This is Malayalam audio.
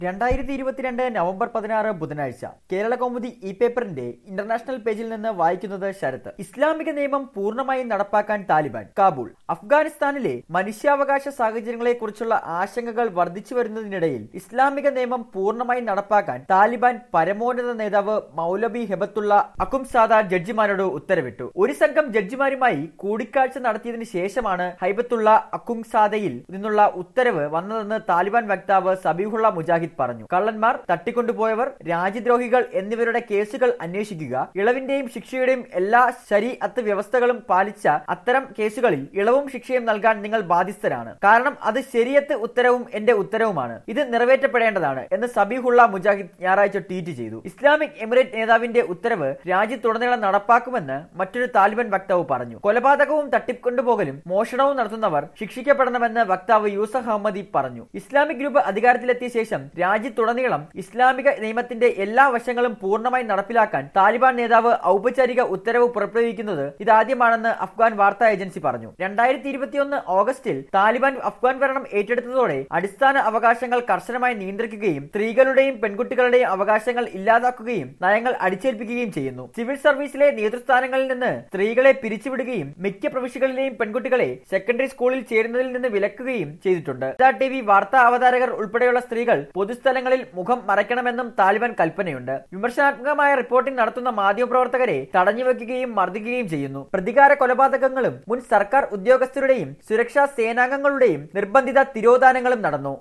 രണ്ടായിരത്തി ഇരുപത്തിരണ്ട് നവംബർ പതിനാറ് ബുധനാഴ്ച കേരള കൗമുദി ഇ പേപ്പറിന്റെ ഇന്റർനാഷണൽ പേജിൽ നിന്ന് വായിക്കുന്നത് ശരത് ഇസ്ലാമിക നിയമം പൂർണ്ണമായും നടപ്പാക്കാൻ താലിബാൻ കാബൂൾ അഫ്ഗാനിസ്ഥാനിലെ മനുഷ്യാവകാശ സാഹചര്യങ്ങളെ കുറിച്ചുള്ള ആശങ്കകൾ വർദ്ധിച്ചു വരുന്നതിനിടയിൽ ഇസ്ലാമിക നിയമം പൂർണ്ണമായും നടപ്പാക്കാൻ താലിബാൻ പരമോന്നത നേതാവ് മൗലബി ഹെബത്തുള്ള അക്കുംസാദ ജഡ്ജിമാരോട് ഉത്തരവിട്ടു ഒരു സംഘം ജഡ്ജിമാരുമായി കൂടിക്കാഴ്ച നടത്തിയതിനു ശേഷമാണ് ഹൈബത്തുള്ള അക്കുംസാദയിൽ നിന്നുള്ള ഉത്തരവ് വന്നതെന്ന് താലിബാൻ വക്താവ് സബീഹുള്ള മുജാഹിദ് പറഞ്ഞു കള്ളന്മാർ തട്ടിക്കൊണ്ടുപോയവർ രാജ്യദ്രോഹികൾ എന്നിവരുടെ കേസുകൾ അന്വേഷിക്കുക ഇളവിന്റെയും ശിക്ഷയുടെയും എല്ലാ ശരീഅത്ത് വ്യവസ്ഥകളും പാലിച്ച അത്തരം കേസുകളിൽ ഇളവും ശിക്ഷയും നൽകാൻ നിങ്ങൾ ബാധ്യസ്ഥരാണ് കാരണം അത് ശരിയത്ത് ഉത്തരവും എന്റെ ഉത്തരവുമാണ് ഇത് നിറവേറ്റപ്പെടേണ്ടതാണ് എന്ന് സബീഹുള്ള മുജാഹിദ് ഞായറാഴ്ച ട്വീറ്റ് ചെയ്തു ഇസ്ലാമിക് എമിറേറ്റ് നേതാവിന്റെ ഉത്തരവ് രാജ്യത്തുടനീളം നടപ്പാക്കുമെന്ന് മറ്റൊരു താലിബാൻ വക്താവ് പറഞ്ഞു കൊലപാതകവും തട്ടിക്കൊണ്ടുപോകലും മോഷണവും നടത്തുന്നവർ ശിക്ഷിക്കപ്പെടണമെന്ന് വക്താവ് യൂസഫ് അഹമ്മദി പറഞ്ഞു ഇസ്ലാമിക് ഗ്രൂപ്പ് അധികാരത്തിലെത്തിയ ശേഷം രാജ്യത്തുടനീളം ഇസ്ലാമിക നിയമത്തിന്റെ എല്ലാ വശങ്ങളും പൂർണ്ണമായി നടപ്പിലാക്കാൻ താലിബാൻ നേതാവ് ഔപചാരിക ഉത്തരവ് പുറപ്പെടുവിക്കുന്നത് ഇതാദ്യമാണെന്ന് അഫ്ഗാൻ വാർത്താ ഏജൻസി പറഞ്ഞു രണ്ടായിരത്തി ഇരുപത്തിയൊന്ന് ഓഗസ്റ്റിൽ താലിബാൻ അഫ്ഗാൻ ഭരണം ഏറ്റെടുത്തതോടെ അടിസ്ഥാന അവകാശങ്ങൾ കർശനമായി നിയന്ത്രിക്കുകയും സ്ത്രീകളുടെയും പെൺകുട്ടികളുടെയും അവകാശങ്ങൾ ഇല്ലാതാക്കുകയും നയങ്ങൾ അടിച്ചേൽപ്പിക്കുകയും ചെയ്യുന്നു സിവിൽ സർവീസിലെ നേതൃസ്ഥാനങ്ങളിൽ നിന്ന് സ്ത്രീകളെ പിരിച്ചുവിടുകയും മിക്ക പ്രവിശ്യകളിലെയും പെൺകുട്ടികളെ സെക്കൻഡറി സ്കൂളിൽ ചേരുന്നതിൽ നിന്ന് വിലക്കുകയും ചെയ്തിട്ടുണ്ട് ടി വി വാർത്താ അവതാരകർ ഉൾപ്പെടെയുള്ള സ്ത്രീകൾ പൊതുസ്ഥലങ്ങളിൽ മുഖം മറയ്ക്കണമെന്നും താലിബാൻ കൽപ്പനയുണ്ട് വിമർശനാത്മകമായ റിപ്പോർട്ടിംഗ് നടത്തുന്ന മാധ്യമപ്രവർത്തകരെ തടഞ്ഞുവെക്കുകയും മർദ്ദിക്കുകയും ചെയ്യുന്നു പ്രതികാര കൊലപാതകങ്ങളും മുൻ സർക്കാർ ഉദ്യോഗസ്ഥരുടെയും സുരക്ഷാ സേനാംഗങ്ങളുടെയും നിർബന്ധിത തിരോധാനങ്ങളും നടന്നു